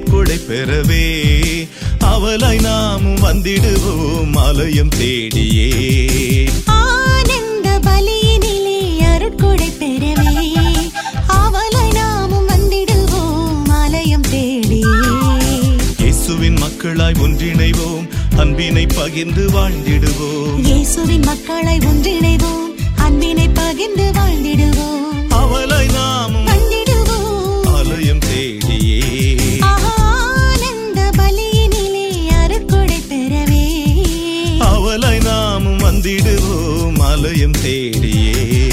அருட்கொடை பெறவே அவலாய் நாமும் வந்திடுவோம் ஆலயம் தேடியே ஆனந்த பலியினிலே அருட்கொடை பெறவே ஆவலாய் நாமும் வந்திடுவோம் ஆலயம் தேடியே இயேசுவின் மக்களாய் ஒன்றிணைவோம் அன்பினை பகிர்ந்து வாழ்ந்திடுவோம் இயேசுவின் மக்களை ஒன்றிணைவோம் அன்பினை பகிர்ந்து வாழ்ந்திடுவோம் அவலாய் நாமும் வந்திடுவோம் ஆலயம் தேடியே ஆனந்த பலியினிலே அருட்கொடை பெறவே அவலாய் நாமும் வந்திடுவோம் ஆலயம் தேடியே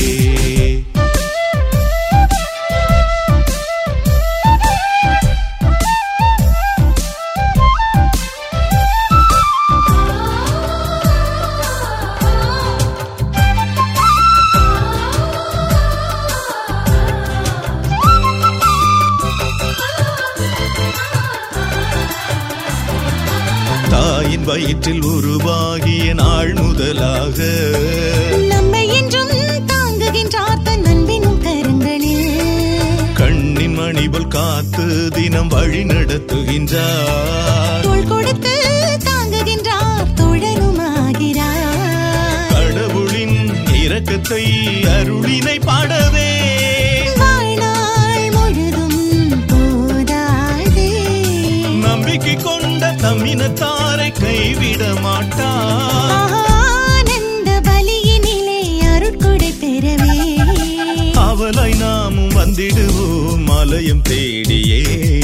தாயின் வயிற்றில் உருவாகிய நாள் முதலாக நம்மை என்றும் தாங்குகின்றார் தன் அன்பினும் கரங்களில் கண்ணின் மணிபோல் காத்து தினம் வழி நடத்துகின்றார் தோள் கொடுத்து தாங்குகின்றார் தோழனுமாகிறார் கடவுளின் இரக்கத்தை அருளினை பாடவே வாழ்நாள் முழுதும் போதாதே நம்பிக்கை கொண்ட தமினத்தாரை கைவிட மாட்டார் ஆனந்த பலியினிலே அருட்கொடை பெறவே அவலாய் நாமும் வந்திடுவோம் ஆலயம் தேடியே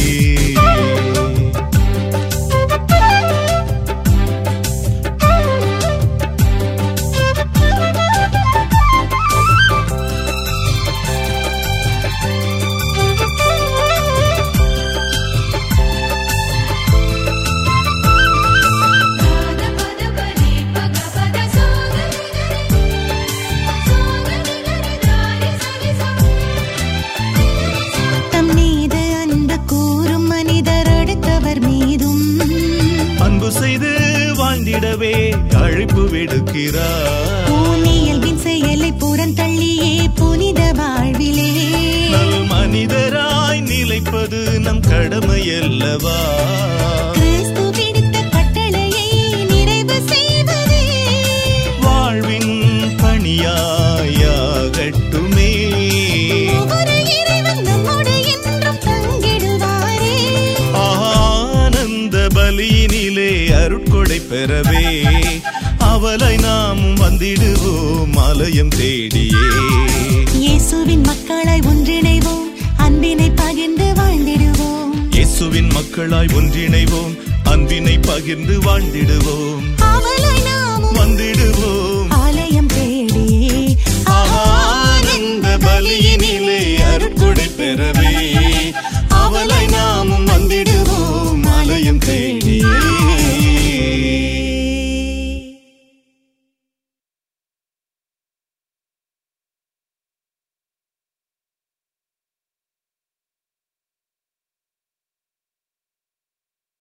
தம் மீது அன்பு கூறும் மனிதர் அடுத்தவர் மீதும் அன்பு செய்து வாழ்ந்திடவே அழைப்பு விடுக்கிறார் பூனியல்பின் செயலை புறந்தள்ளியே புனித வாழ்விலே நல் மனிதராய் நிலைப்பது நம் கடமையல்லவா கிறிஸ்து விடுத்த கட்டளையை நிறைவு செய்வதே வாழ்வின் பணியாயாகட்டுமே ஒவ்வொரு இறைவன் நம்மோடு என்றும் தங்கிடுவாரே ஆனந்த பலியினிலே அருட்கொடை பெறவே அவலை நாமும் வந்திடுவோம் ஆலயம் தேடியே இயேசுவின் மக்களாய் ஒன்றிணைவோம் அன்பினை பகிர்ந்து வாழ்ந்திடுவோம் இயேசுவின் மக்களாய் ஒன்றிணைவோம் அன்பினை பகிர்ந்து வாழ்ந்திடுவோம் அவளாய் நாமும் வந்திடுவோம்